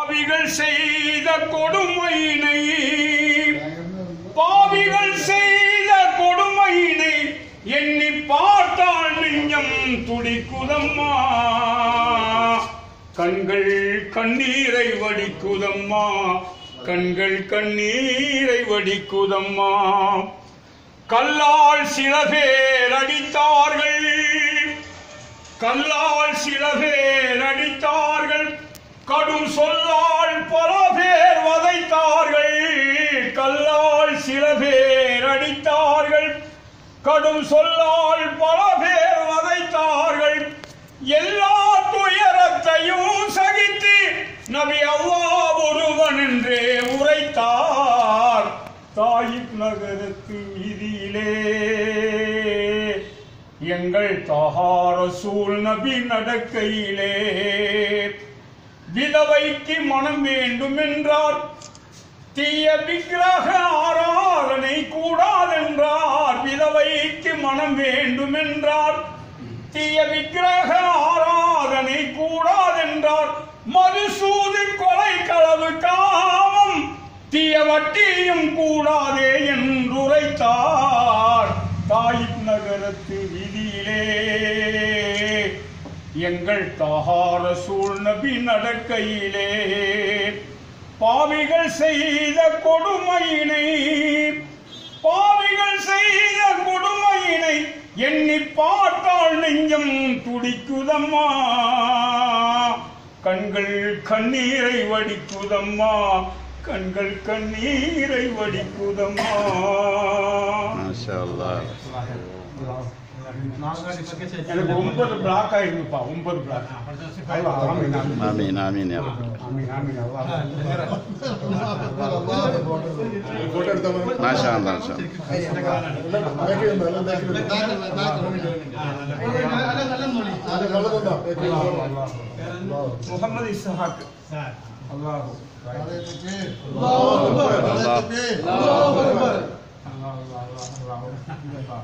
பாவிகள் செய்த கொடுமையினை பாவிகள் செய்த கொடுமையினை எண்ணி பார்த்தால் நெஞ்சம் துடிக்குதம்மா கண்கள் கண்ணீரை வடிக்குதம்மா கண்கள் கண்ணீரை வடிக்குதம்மா கல்லால் சில பேர் அடித்தார்கள் கல்லால் சில பேர் அடித்தார்கள் கடும் சொல்லால் பல பேர் வதைத்தார்கள் கல்லால் சில பேர் அடித்தார்கள் கடும் சொல்லால் பல பேர் வதைத்தார்கள் எல்லா துயரத்தையும் சகித்து நபி அல்லாஹ் ஒருவன் என்றே உரைத்தார் தாயிப் நகரத்து வீதியிலே எங்கள் தஹார சூழ் நபி நடக்கையிலே விதவைக்கு மனம் வேண்டும் என்றார் தீய விக்கிரக ஆராதனை கூடாதென்றார் விதவைக்கு மனம் வேண்டும் என்றார் தீய விக்கிரக ஆராதனை கூடாதென்றார் மதுசூது கொலை களவு காமம் தீய வட்டியும் கூடாதே என்றுரைத்தார் தாயிப் நகரத்து விதியிலே எங்கள் தகார சூழ் நபி நடக்கையிலே பாவிகள் செய்த கொடுமையினை பாவிகள் செய்த கொடுமையினை எண்ணி பார்த்தால் நெஞ்சம் துடிக்குதம்மா கண்கள் கண்ணீரை வடிக்குதம்மா கண்கள் கண்ணீரை வடிக்குதம்மா மாஷா அல்லாஹ் எனக்கு ஒன்பது பிளாக் ஆயிருந்துப்பா ஒன்பது பிளாக் ஆமீன் ஆமீன் ஆமீன் ஆமீன் யா ரப். ஆமீன் ஆமீன் அல்லாஹ் ಫೋಟೋ எடுத்தவங்க மாஷா அல்லாஹ் மாஷா பேக்கரி இருந்தா எல்லாம் பேக்கரி அது நல்லதுதான் பேக்கரி முகமது இஸ்ஹாக் அல்லாஹ் அல்லாஹ் அல்லாஹ் அல்லாஹ் அல்லாஹ்